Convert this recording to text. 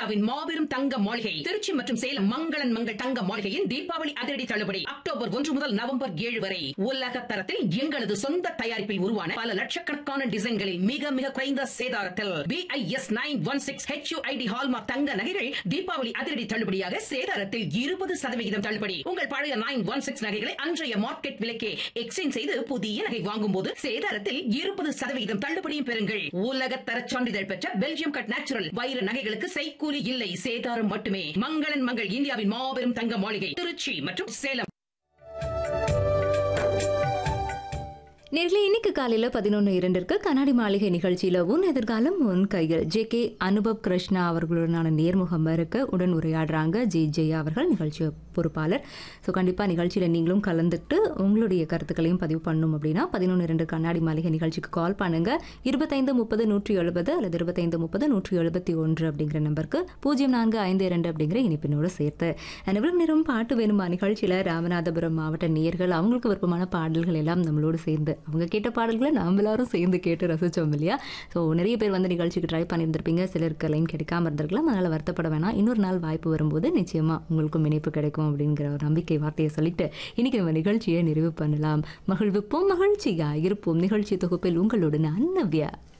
இந்தியாவின் மாபெரும் தங்க மாளிகை திருச்சி மற்றும் சேலம் மங்களன் மங்கள் தங்க மாளிகையின் தீபாவளி அதிரடி தள்ளுபடி அக்டோபர் ஒன்று முதல் நவம்பர் ஏழு வரை உலக தரத்தில் எங்களது சொந்த தயாரிப்பில் உருவான பல லட்சக்கணக்கான டிசைன்களில் மிக மிக குறைந்த சேதாரத்தில் BIS nine one six HUID hallmark தங்க நகைகள் தீபாவளி அதிரடி தள்ளுபடியாக சேதாரத்தில் இருபது சதவிகிதம் தள்ளுபடி உங்கள் பழைய நைன் ஒன் சிக்ஸ் நகைகளை அன்றைய மார்க்கெட் விலைக்கே எக்ஸ்சேஞ்ச் செய்து புதிய நகை வாங்கும் போது சேதாரத்தில் இருபது சதவிகிதம் தள்ளுபடியும் பெறுங்கள் உலக தர சான்றிதழ் பெற்ற பெல்ஜியம் கட் நேச்சுரல் வைர நகைகளுக்கு செய்கூலி இல்லை சேதாரம் மட்டுமே மங்களன் மங்கள் இந்தியாவின் மாபெரும் தங்க மாளிகை திருச்சி மற்றும் சேலம் நேர்களே இன்னைக்கு காலையில் பதினொன்று இரண்டிற்கு கண்ணாடி மாளிகை நிகழ்ச்சியில் உன் எதிர்காலம் உன் கைகள் ஜே கே அனுபவ் கிருஷ்ணா அவர்களுடனான நேர்முகம் இருக்க உடன் உரையாடுறாங்க ஜே ஜெயா அவர்கள் நிகழ்ச்சி பொறுப்பாளர் ஸோ கண்டிப்பாக நிகழ்ச்சியில் நீங்களும் கலந்துக்கிட்டு உங்களுடைய கருத்துக்களையும் பதிவு பண்ணணும் அப்படின்னா பதினொன்று இரண்டு கண்ணாடி மாளிகை நிகழ்ச்சிக்கு கால் பண்ணுங்க இருபத்தைந்து முப்பது நூற்றி எழுபது அல்லது இருபத்தைந்து முப்பது நூற்றி எழுபத்தி ஒன்று அப்படிங்கிற நம்பருக்கு பூஜ்ஜியம் நான்கு ஐந்து இரண்டு அப்படிங்கிற இனிப்பினோடு சேர்த்து எவ்வளவு நேரம் பாட்டு வேணுமா நிகழ்ச்சியில் ராமநாதபுரம் மாவட்ட நேர்கள் அவங்களுக்கு விருப்பமான பாடல்கள் எல்லாம் நம்மளோடு சேர்ந்து அவங்க கேட்ட பாடல்களை நாம் எல்லாரும் சேர்ந்து கேட்டு ரசித்தோம் இல்லையா ஸோ நிறைய பேர் வந்து நிகழ்ச்சிக்கு ட்ரை பண்ணியிருந்திருப்பீங்க சிலருக்கு லைன் கிடைக்காம இருந்திருக்கலாம் அதனால் வருத்தப்பட வேணாம் இன்னொரு நாள் வாய்ப்பு வரும்போது நிச்சயமாக உங்களுக்கும் இணைப்பு கிடைக்கும் அப்படிங்கிற ஒரு நம்பிக்கை வார்த்தையை சொல்லிட்டு இன்னைக்கு நம்ம நிகழ்ச்சியை நிறைவு பண்ணலாம் மகிழ்விப்போம் மகிழ்ச்சியா இருப்போம் நிகழ்ச்சி தொகுப்பில் உங்களோட நான் நவ்யா